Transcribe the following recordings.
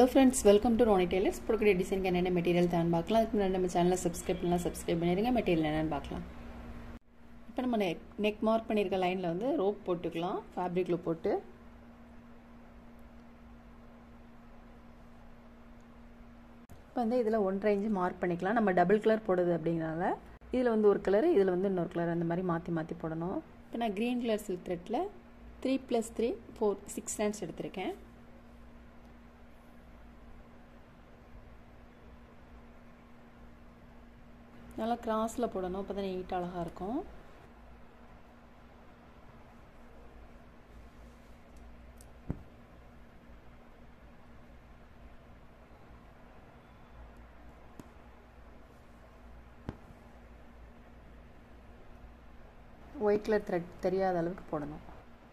hello friends welcome to Ronnie tailors brocade டிசைனுக்கு என்னென்ன material தான் பார்க்கலாம் அதுக்கு முன்னாடி நம்ம சேனலை சப்ஸ்கிரைப் பண்ணலாம் சப்ஸ்கிரைப் பண்ணிடுங்க மெட்டீரியல் என்னென்னு பார்க்கலாம் இப்போ நம்ம நெக் நெக் மார்க் பண்ணியிருக்க லைனில் வந்து ரோப் போட்டுக்கலாம் ஃபேப்ரிக்கில் போட்டு இப்போ வந்து இதில் ஒன்றரை இன்ச்சு மார்க் பண்ணிக்கலாம் நம்ம டபுள் கலர் போடுது அப்படிங்கிறனால இதில் வந்து ஒரு கலர் இதில் வந்து இன்னொரு கலர் அந்த மாதிரி மாற்றி மாற்றி போடணும் இப்போ நான் க்ரீன் கலர் சில்க் த்ரெட்டில் three plus three four six stands எடுத்திருக்கேன் நல்லா கிராஸில் போடணும் அப்போ தான் நீட் அழகாக இருக்கும் ஒயிட் கலர் த்ரெட் தெரியாத அளவுக்கு போடணும்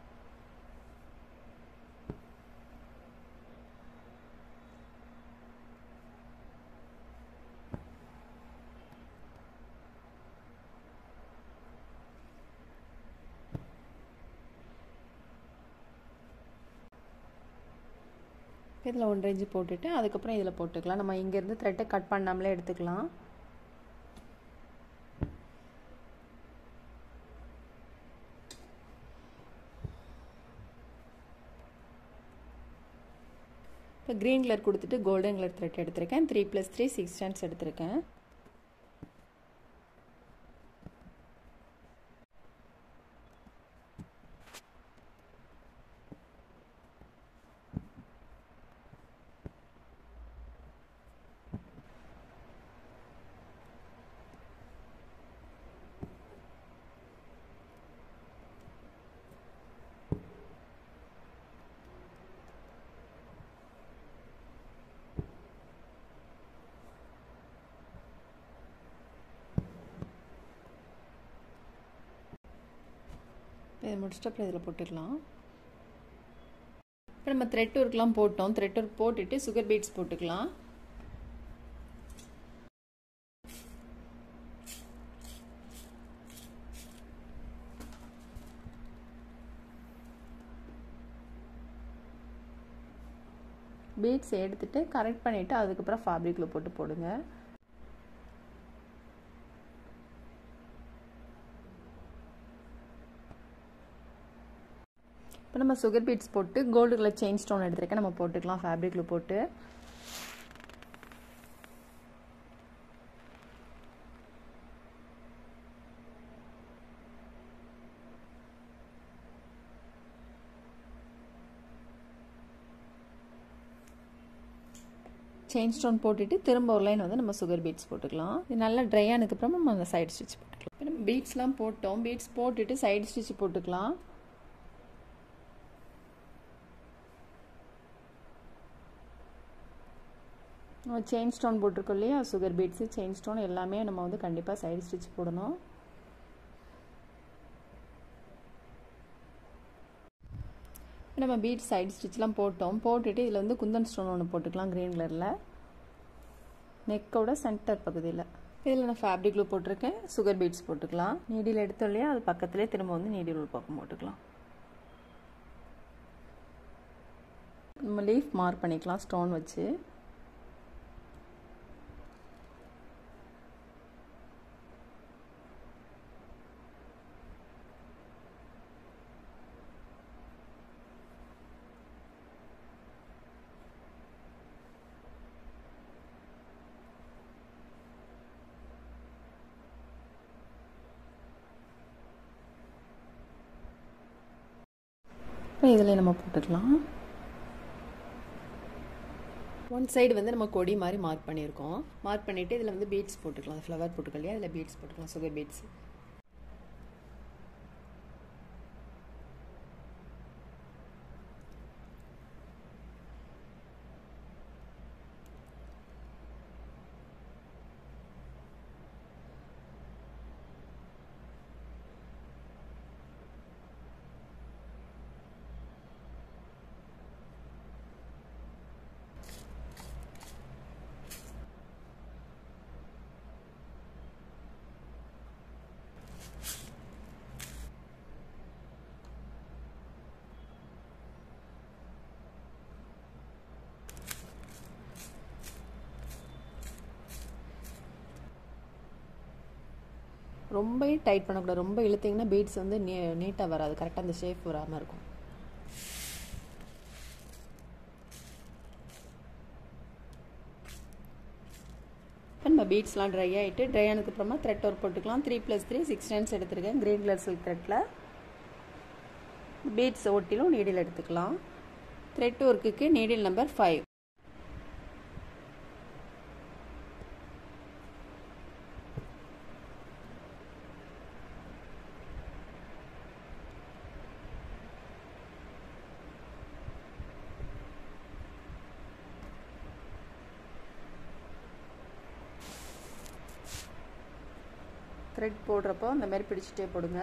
இதில் ஒன்றரை இன்ச்சு போட்டுட்டு அதுக்கப்புறம் இதில் போட்டுக்கலாம் நம்ம இங்கேருந்து த்ரெட்டை கட் பண்ணாமலே எடுத்துக்கலாம் இப்போ க்ரீன் கலர் கொடுத்துட்டு கோல்டன் கலர் த்ரெட் எடுத்திருக்கேன் three plus three six stands எடுத்திருக்கேன் இதை முடிச்சுட்டு அப்புறம் இதில் போட்டுக்கலாம் இப்போ நம்ம த்ரெட் ஒர்க்லாம் போட்டோம் த்ரெட் ஒர்க் போட்டுட்டு சுகர் பீட்ஸ் போட்டுக்கலாம் பீட்ஸ் எடுத்துட்டு கரெக்ட் பண்ணிவிட்டு அதுக்கப்புறம் ஃபேப்ரிக்கில் போட்டு போடுங்க இப்போ நம்ம சுகர் பீட்ஸ் போட்டு கோல்டு கலர் செயின் ஸ்டோன் எடுத்துருக்கேன் நம்ம போட்டுக்கலாம் ஃபேப்ரிக்கில் போட்டு செயின் ஸ்டோன் போட்டுட்டு திரும்ப ஒரு லைன் வந்து நம்ம சுகர் பீட்ஸ் போட்டுக்கலாம் இது நல்லா ட்ரை ஆனதுக்கப்புறம் நம்ம அந்த சைடு ஸ்டிச் போட்டுக்கலாம் இப்போ நம்ம பீட்ஸ்லாம் போட்டோம் பீட்ஸ் போட்டுட்டு சைடு ஸ்டிச் போட்டுக்கலாம் நம்ம செயின் ஸ்டோன் போட்டிருக்கோம் இல்லையா சுகர் பீட்ஸு செயின் ஸ்டோன் எல்லாமே நம்ம வந்து கண்டிப்பாக சைடு ஸ்டிச் போடணும் நம்ம பீட் சைடு ஸ்டிச்லாம் போட்டோம் போட்டுட்டு இதில் வந்து குந்தன் ஸ்டோன் ஒன்று போட்டுக்கலாம் க்ரீன் கலரில் நெக்கோட சென்டர் பகுதியில் இதில் நான் ஃபேப்ரிக் க்ளூ போட்டிருக்கேன் சுகர் பீட்ஸ் போட்டுக்கலாம் நீடியில் எடுத்தோம் இல்லையா அது பக்கத்துலேயே திரும்ப வந்து நீடில் உள் பக்கம் போட்டுக்கலாம் நம்ம லீஃப் மார்க் பண்ணிக்கலாம் ஸ்டோன் வச்சு இப்போ இதில் நம்ம போட்டுக்கலாம் ஒன் சைடு வந்து நம்ம கொடி மாதிரி மார்க் பண்ணியிருக்கோம் மார்க் பண்ணிவிட்டு இதில் வந்து பீட்ஸ் போட்டுக்கலாம் ஃப்ளவர் போட்டுக்கலாம் இல்லையா அதில் பீட்ஸ் போட்டுக்கலாம் சுகர் பீட்ஸ் ரொம்ப டைட் பண்ணக்கூடாது ரொம்ப இழுத்தீங்கன்னா பீட்ஸ் வந்து நீ நீட்டாக வராது கரெக்டாக அந்த ஷேப் வராமல் இருக்கும் இப்போ நம்ம பீட்ஸ்லாம் ட்ரை ஆகிட்டு ட்ரை ஆனதுக்கப்புறமா த்ரெட் ஒர்க் போட்டுக்கலாம் three plus three six times எடுத்திருக்கேன் க்ரீன் கலர் சில்க் த்ரெட்டில் பீட்ஸ் ஒட்டிலும் நீடில் எடுத்துக்கலாம் த்ரெட் ஒர்க்குக்கு நீடில் நம்பர் ஃபைவ் த்ரெட் போடுறப்போ இந்த மாதிரி பிடிச்சிட்டே போடுங்க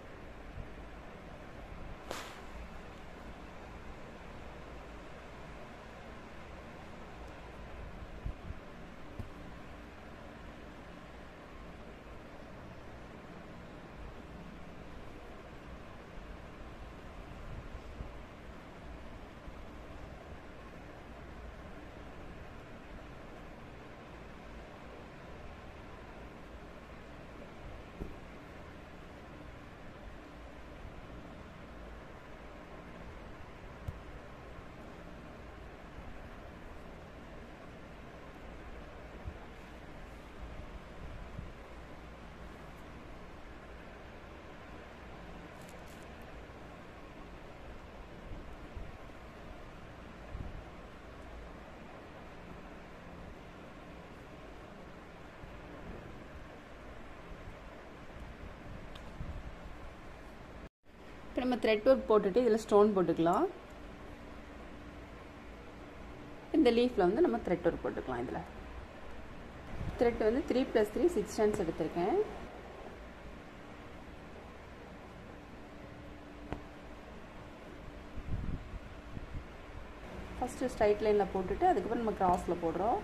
இப்போ நம்ம த்ரெட் ஒர்க் போட்டுட்டு இதில் ஸ்டோன் போட்டுக்கலாம் இந்த லீஃபில் வந்து நம்ம த்ரெட் ஒர்க் போட்டுக்கலாம் இதில் த்ரெட் வந்து three plus three six times எடுத்திருக்கேன் ஃபஸ்ட்டு ஸ்ட்ரைட் லைனில் போட்டுட்டு அதுக்கப்புறம் நம்ம கிராஸில் போடுறோம்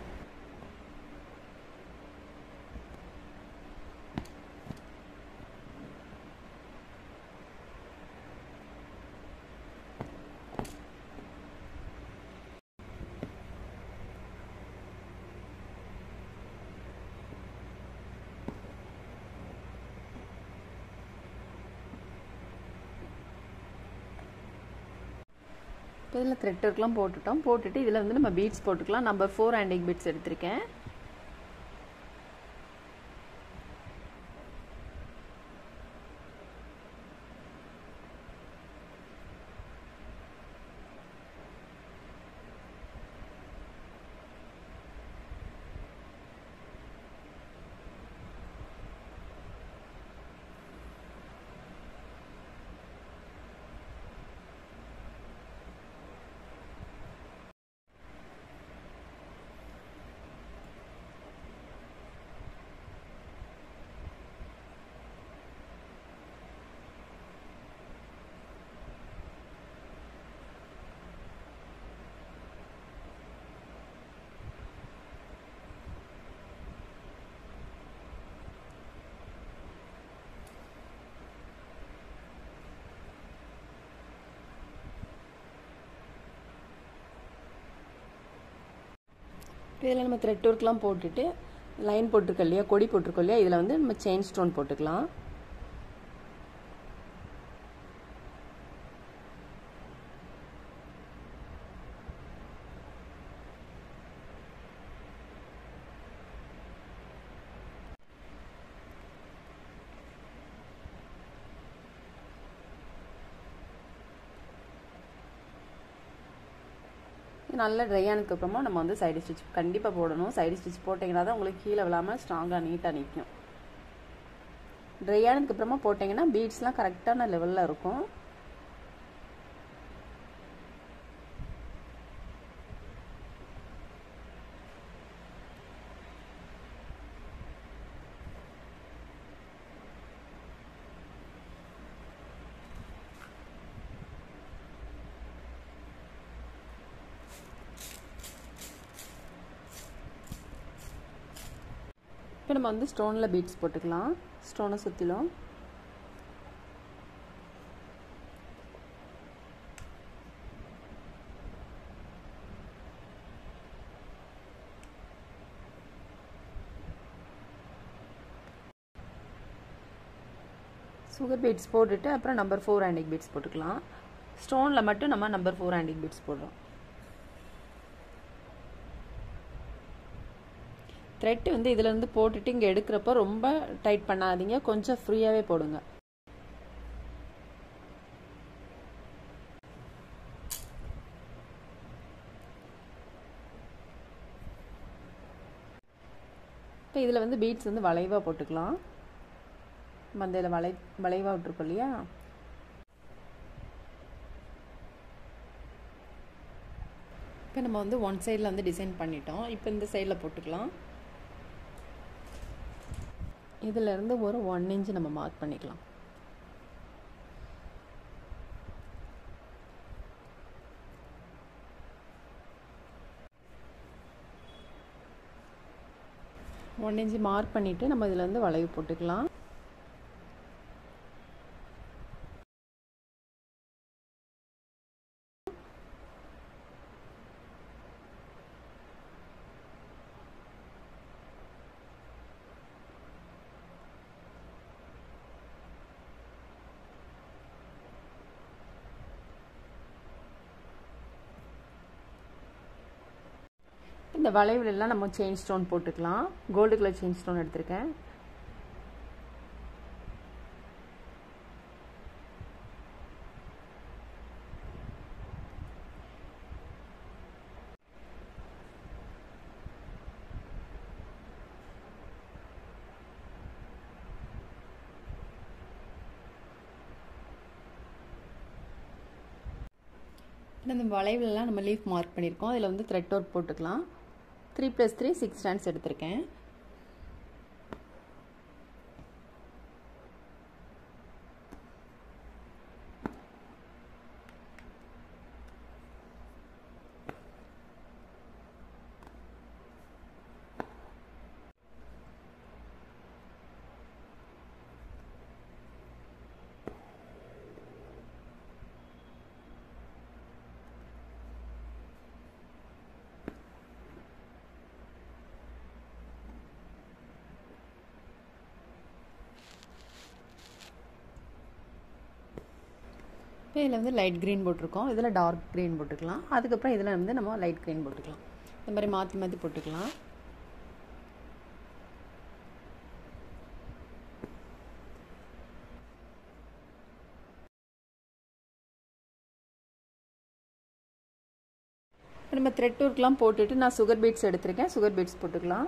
இப்போ இதில் த்ரெட் ஒர்க்லாம் போட்டுட்டோம் போட்டுட்டு இதில் வந்து நம்ம பீட்ஸ் போட்டுக்கலாம் நம்பர் ஃபோர் ஹேண்டிங் பீட்ஸ் எடுத்திருக்கேன் இதில் நம்ம த்ரெட் ஒர்க்லாம் போட்டுட்டு லைன் போட்டிருக்கோம் இல்லையா கொடி போட்டிருக்கோம் இல்லையா இதில் வந்து நம்ம செயின் ஸ்டோன் போட்டுக்கலாம் நல்லா ட்ரை ஆனதுக்கப்புறமா நம்ம வந்து சைடு ஸ்டிச் கண்டிப்பாக போடணும் சைடு ஸ்டிச் போட்டிங்கன்னா தான் உங்களுக்கு கீழே விழாமல் ஸ்ட்ராங்காக நீட்டாக நிற்கும் ட்ரை ஆனதுக்கப்புறமா போட்டிங்கன்னா பீட்ஸ்லாம் கரெக்டான லெவலில் இருக்கும் இப்போ நம்ம வந்து ஸ்டோனில் பீட்ஸ் போட்டுக்கலாம் ஸ்டோனை சுற்றிலும் சுகர் பீட்ஸ் போட்டுட்டு அப்புறம் நம்பர் ஃபோர் ஆண்டிக் பீட்ஸ் போட்டுக்கலாம் ஸ்டோனில் மட்டும் நம்ம நம்பர் ஃபோர் ஆண்டிக் பீட்ஸ் போடுறோம் த்ரெட்டு வந்து இதிலேருந்து போட்டுட்டு இங்கே எடுக்கிறப்போ ரொம்ப டைட் பண்ணாதீங்க கொஞ்சம் ஃப்ரீயாகவே போடுங்க இப்போ இதில் வந்து பீட்ஸ் வந்து வளைவாக போட்டுக்கலாம் நம்ம அந்த இதில் வளை வளைவாக விட்ருக்கோம் இல்லையா இப்போ நம்ம வந்து ஒன் சைடில் வந்து டிசைன் பண்ணிட்டோம் இப்போ இந்த சைடில் போட்டுக்கலாம் இதிலேருந்து ஒரு ஒன் இன்ச் நம்ம மார்க் பண்ணிக்கலாம் ஒன் இன்ச்சு மார்க் பண்ணிவிட்டு நம்ம இதில் வந்து வளைவு போட்டுக்கலாம் இந்த வளைவுலெல்லாம் நம்ம செயின் ஸ்டோன் போட்டுக்கலாம் கோல்டு கலர் செயின் ஸ்டோன் எடுத்திருக்கேன் இந்த வளைவுலலாம் நம்ம லீஃப் மார்க் பண்ணியிருக்கோம் அதில் வந்து த்ரெட் ஒர்க் போட்டுக்கலாம் three plus three six stands எடுத்திருக்கேன் இப்போ இதில் வந்து லைட் க்ரீன் போட்டிருக்கோம் இதில் டார்க் க்ரீன் போட்டுக்கலாம் அதுக்கப்புறம் இதில் வந்து நம்ம லைட் க்ரீன் போட்டுக்கலாம் இந்த மாதிரி மாற்றி மாற்றி போட்டுக்கலாம் நம்ம த்ரெட் ஒர்க்லாம் போட்டுட்டு நான் சுகர் பீட்ஸ் எடுத்திருக்கேன் சுகர் பீட்ஸ் போட்டுக்கலாம்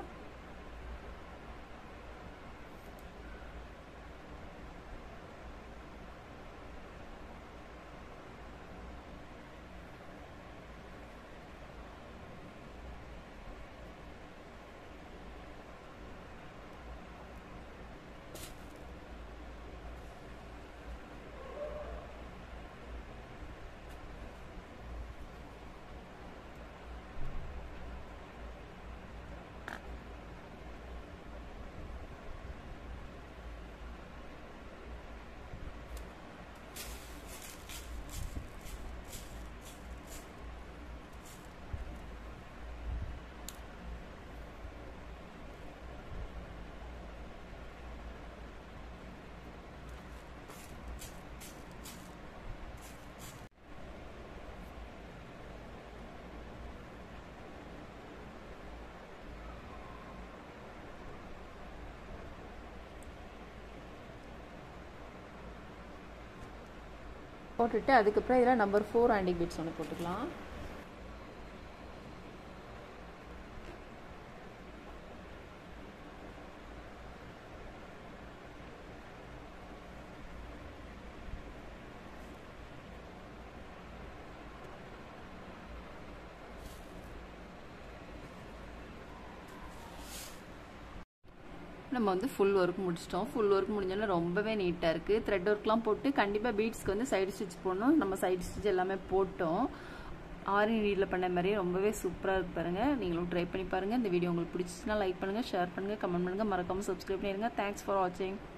போட்டுட்டு அதுக்கப்புறம் இதில் நம்பர் ஃபோர் ஆண்டிக் பீட்ஸ் ஒன்று போட்டுக்கலாம் நம்ம வந்து ஃபுல் ஒர்க் முடிச்சிட்டோம் ஃபுல் ஒர்க் முடிஞ்சோன்னா ரொம்பவே நீட்டாக இருக்குது த்ரெட் ஒர்க்லாம் போட்டு கண்டிப்பாக பீட்ஸ்க்கு வந்து சைடு ஸ்டிச் போடணும் நம்ம சைடு ஸ்டிச் எல்லாமே போட்டோம் ஆரி நீடில் பண்ண மாதிரியே ரொம்பவே சூப்பராக இருக்கு பாருங்கள் நீங்களும் ட்ரை பண்ணி பாருங்கள் இந்த வீடியோ உங்களுக்கு பிடிச்சிச்சுன்னா லைக் பண்ணுங்கள் ஷேர் பண்ணுங்கள் கமெண்ட் பண்ணுங்கள் மறக்காமல் சப்ஸ்கிரைப் பண்ணிடுங்க தேங்க்ஸ் ஃபார் வாட்சிங்